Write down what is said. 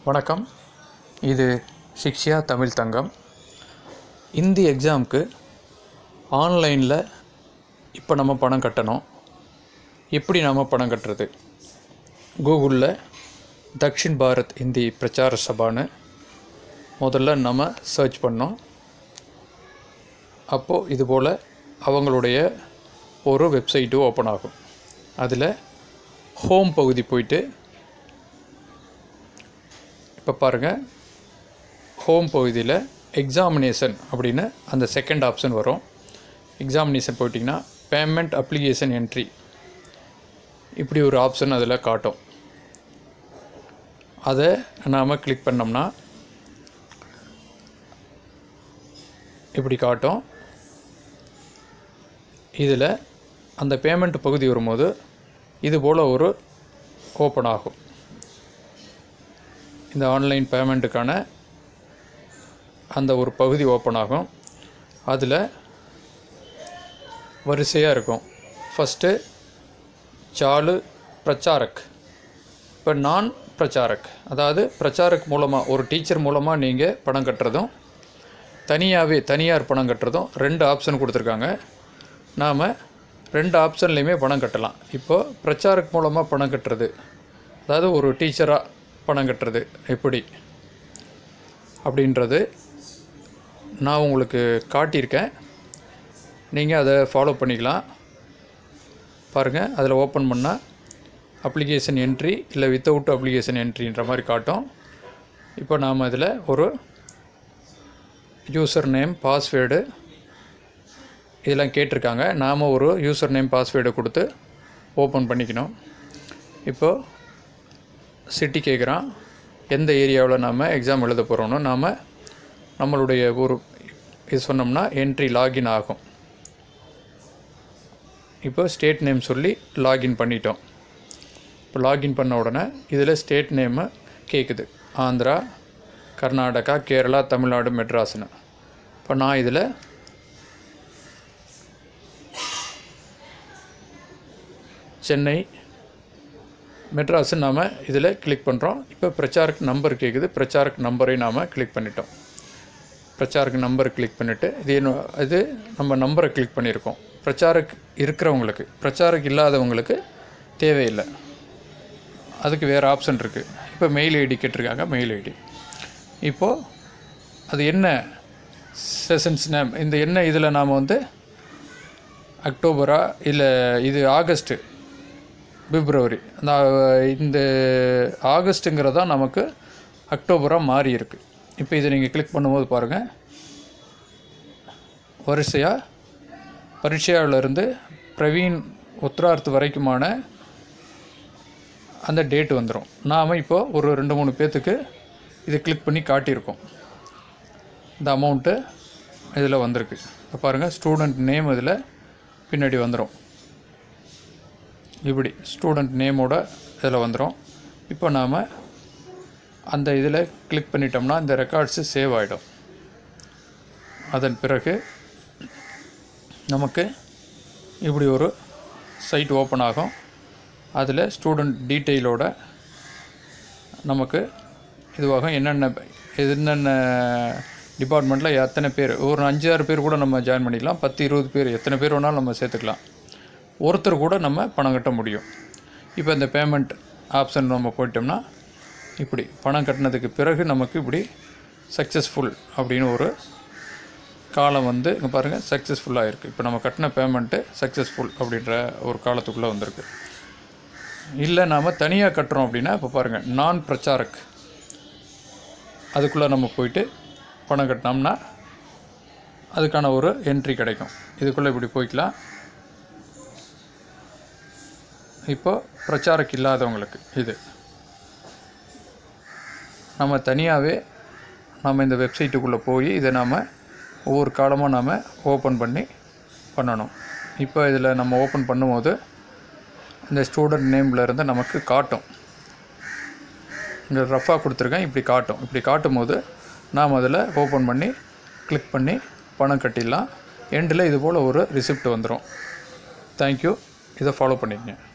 வணக்கம் இது சிக்ஷியா தமிழ் தங்கம் இந்தி எக்ஸாமுக்கு ஆன்லைனில் இப்போ நம்ம பணம் கட்டணும் எப்படி நம்ம பணம் கட்டுறது கூகுளில் தக்ஷின் பாரத் இந்தி பிரச்சார சபான்னு முதல்ல நம்ம சர்ச் பண்ணோம் அப்போது இது போல் அவங்களுடைய ஒரு வெப்சைட்டு ஓப்பன் ஆகும் அதில் ஹோம் பகுதி போயிட்டு இப்போ பாருங்கள் ஹோம் பகுதியில் எக்ஸாமினேஷன் அப்படின்னு அந்த செகண்ட் ஆப்ஷன் வரும் எக்ஸாமினேஷன் போயிட்டிங்கன்னா பேமெண்ட் அப்ளிகேஷன் என்ட்ரி இப்படி ஒரு ஆப்ஷன் அதில் காட்டும் அதை நாம் கிளிக் பண்ணோம்னா இப்படி காட்டும் இதில் அந்த பேமெண்ட் பகுதி வரும்போது இது போல் ஒரு ஓப்பன் ஆகும் இந்த ஆன்லைன் பேமெண்ட்டுக்கான அந்த ஒரு பகுதி ஓப்பன் ஆகும் அதில் வரிசையாக இருக்கும் ஃபஸ்ட்டு சாலு பிரச்சாரக் இப்போ நான் பிரச்சாரக் அதாவது பிரச்சாரக் மூலமாக ஒரு டீச்சர் மூலமாக நீங்கள் பணம் கட்டுறதும் தனியாகவே தனியார் பணம் கட்டுறதும் ரெண்டு ஆப்ஷன் கொடுத்துருக்காங்க நாம் ரெண்டு ஆப்ஷன்லேயுமே பணம் கட்டலாம் இப்போது பிரச்சாரக் மூலமாக பணம் கட்டுறது அதாவது ஒரு டீச்சராக பணம் கட்டுறது எப்படி அப்படின்றது நான் உங்களுக்கு காட்டியிருக்கேன் நீங்கள் அதை ஃபாலோ பண்ணிக்கலாம் பாருங்கள் அதில் ஓப்பன் பண்ணால் அப்ளிகேஷன் என்ட்ரி இல்லை வித்தவுட் அப்ளிகேஷன் என்ட்ரின்ற மாதிரி காட்டும் இப்போ நாம் இதில் ஒரு யூசர் நேம் பாஸ்வேர்டு இதெல்லாம் கேட்டிருக்காங்க நாம் ஒரு யூசர் நேம் பாஸ்வேர்டு கொடுத்து ஓப்பன் பண்ணிக்கணும் இப்போது சிட்டி கேட்குறான் எந்த ஏரியாவில் நாம் எக்ஸாம் எழுத போகிறோன்னு நாம் நம்மளுடைய ஒரு இது சொன்னோம்னா என்ட்ரி லாகின் ஆகும் இப்போ ஸ்டேட் நேம் சொல்லி லாகின் பண்ணிட்டோம் இப்போ லாகின் பண்ண உடனே இதில் ஸ்டேட் நேமு கேட்குது ஆந்திரா கர்நாடகா கேரளா தமிழ்நாடு மெட்ராஸ்னு இப்போ நான் இதில் சென்னை மெட்ராஸ் நாம் இதில் கிளிக் பண்ணுறோம் இப்போ பிரச்சாரக் நம்பர் கேட்குது பிரச்சாரக் நம்பரை நாம் கிளிக் பண்ணிட்டோம் பிரச்சாரக் நம்பர் கிளிக் பண்ணிவிட்டு இது என்ன இது நம்ம நம்பரை கிளிக் பண்ணியிருக்கோம் பிரச்சாரக் இருக்கிறவங்களுக்கு பிரச்சாரக் இல்லாதவங்களுக்கு தேவையில்லை அதுக்கு வேறு ஆப்ஷன் இருக்குது இப்போ மெயில் ஐடி கேட்டிருக்காங்க மெயில் ஐடி இப்போது அது என்ன செஷன்ஸ் நேம் இந்த என்ன இதில் நாம் வந்து அக்டோபரா இல்லை இது ஆகஸ்ட்டு பிப்ரவரி அந்த இந்த ஆகஸ்ட்டுங்கிறது தான் நமக்கு அக்டோபராக மாறி இருக்குது இப்போ இதை நீங்கள் கிளிக் பண்ணும்போது பாருங்கள் வரிசையாக பரீட்சையாவிலிருந்து பிரவீன் உத்தரார்த்து வரைக்குமான அந்த டேட் வந்துடும் நாம் இப்போ ஒரு ரெண்டு மூணு பேர்த்துக்கு இதை கிளிக் பண்ணி காட்டியிருக்கோம் இந்த அமௌண்ட்டு இதில் வந்திருக்கு இப்போ பாருங்கள் ஸ்டூடெண்ட் நேம் இதில் பின்னாடி வந்துடும் இப்படி ஸ்டூடெண்ட் நேமோட இதில் வந்துடும் இப்போ நாம் அந்த இதில் கிளிக் பண்ணிட்டோம்னா இந்த ரெக்கார்ட்ஸு சேவ் ஆகிடும் அதன் பிறகு நமக்கு இப்படி ஒரு சைட் ஓப்பன் ஆகும் அதில் ஸ்டூடெண்ட் டீட்டெயிலோட நமக்கு இதுவாகும் என்னென்ன என்னென்ன டிபார்ட்மெண்ட்டில் எத்தனை பேர் ஒரு அஞ்சு ஆறு பேர் கூட நம்ம ஜாயின் பண்ணிக்கலாம் பத்து இருபது பேர் எத்தனை பேர் வேணாலும் நம்ம சேர்த்துக்கலாம் ஒருத்தர் கூட நம்ம பணம் கட்ட முடியும் இப்போ இந்த பேமெண்ட் ஆப்ஷன் நம்ம போயிட்டோம்னா இப்படி பணம் கட்டினதுக்கு பிறகு நமக்கு இப்படி சக்ஸஸ்ஃபுல் அப்படின்னு ஒரு காலம் வந்து இங்கே பாருங்கள் சக்ஸஸ்ஃபுல்லாக இருக்குது இப்போ நம்ம கட்டின பேமெண்ட்டு சக்ஸஸ்ஃபுல் அப்படின்ற ஒரு காலத்துக்குள்ளே வந்திருக்கு இல்லை நாம் தனியாக கட்டுறோம் அப்படின்னா இப்போ பாருங்கள் நான் பிரச்சாரக் அதுக்குள்ளே நம்ம போயிட்டு பணம் கட்டினோம்னா அதுக்கான ஒரு என்ட்ரி கிடைக்கும் இதுக்குள்ளே இப்படி போய்க்கலாம் இப்போ பிரச்சாரக்கு இல்லாதவங்களுக்கு இது நம்ம தனியாகவே நம்ம இந்த வெப்சைட்டுக்குள்ளே போய் இதை நாம் ஒவ்வொரு காலமாக நாம் ஓப்பன் பண்ணி பண்ணணும் இப்போ இதில் நம்ம ஓப்பன் பண்ணும்போது இந்த ஸ்டூடெண்ட் நேமில் இருந்து நமக்கு காட்டும் இங்கே ரஃபாக கொடுத்துருக்கேன் இப்படி காட்டும் இப்படி காட்டும் போது நாம் அதில் ஓப்பன் பண்ணி கிளிக் பண்ணி பணம் கட்டிடலாம் எண்டில் இது போல் ஒரு ரிசிப்ட் வந்துடும் தேங்க்யூ இதை ஃபாலோ பண்ணிக்கங்க